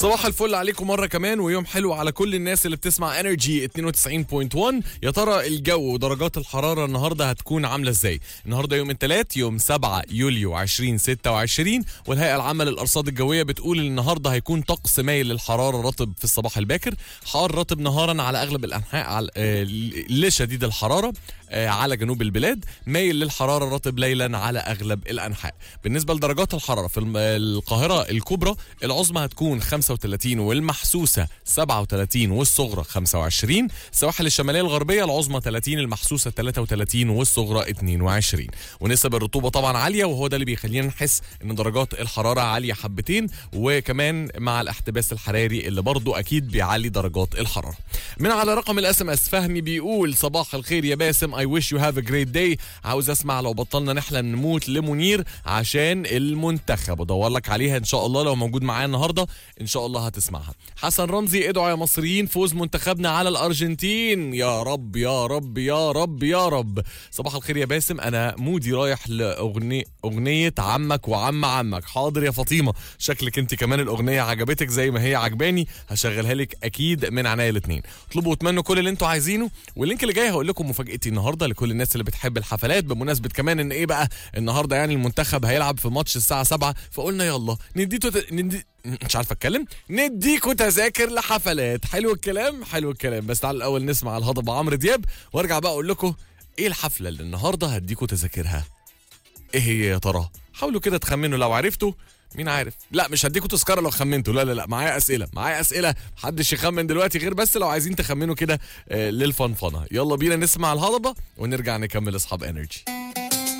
صباح الفل عليكم مرة كمان ويوم حلو على كل الناس اللي بتسمع انرجي 92.1 يا ترى الجو ودرجات الحرارة النهاردة هتكون عاملة ازاي النهاردة يوم الثلاث يوم 7 يوليو 2026 والهيئة العامة للأرصاد الجوية بتقول ان النهاردة هيكون طقس مايل للحرارة رطب في الصباح الباكر حار رطب نهارا على أغلب الأنحاء على آه، لشديد الحرارة آه، على جنوب البلاد مايل للحرارة رطب ليلا على أغلب الأنحاء بالنسبة لدرجات الحرارة في الم- القاهرة الكبرى العظمى هتكون 35 والمحسوسة 37 والصغرى 25 السواحل الشمالية الغربية العظمى 30 المحسوسة 33 والصغرى 22 ونسب الرطوبة طبعا عالية وهو ده اللي بيخلينا نحس ان درجات الحرارة عالية حبتين وكمان مع الاحتباس الحراري اللي برضو اكيد بيعلي درجات الحرارة من على رقم الاس ام اس فهمي بيقول صباح الخير يا باسم اي ويش يو هاف ا جريت داي عاوز اسمع لو بطلنا نحلم نموت لمنير عشان المنتخب ادور لك عليها ان شاء الله لو موجود معايا النهارده ان شاء الله هتسمعها حسن رمزي ادعوا يا مصريين فوز منتخبنا على الارجنتين يا رب يا رب يا رب يا رب صباح الخير يا باسم انا مودي رايح لاغنيه اغنيه عمك وعم عمك حاضر يا فاطمه شكلك انت كمان الاغنيه عجبتك زي ما هي عجباني هشغلها لك اكيد من عناية الاثنين اطلبوا واتمنوا كل اللي انتوا عايزينه واللينك اللي جاي هقول لكم مفاجاتي النهارده لكل الناس اللي بتحب الحفلات بمناسبه كمان ان ايه بقى النهارده يعني المنتخب هيلعب في ماتش الساعه 7 فقلنا يلا نديتو ت... ندي... مش عارف اتكلم نديكوا تذاكر لحفلات حلو الكلام حلو الكلام بس تعالوا الاول نسمع الهضبه عمرو دياب وارجع بقى اقول لكم ايه الحفله اللي النهارده هديكوا تذاكرها ايه هي يا ترى حاولوا كده تخمنوا لو عرفتوا مين عارف لا مش هديكوا تذكره لو خمنتوا لا لا لا معايا اسئله معايا اسئله محدش يخمن دلوقتي غير بس لو عايزين تخمنوا كده آه، للفنفنه يلا بينا نسمع الهضبه ونرجع نكمل اصحاب انرجي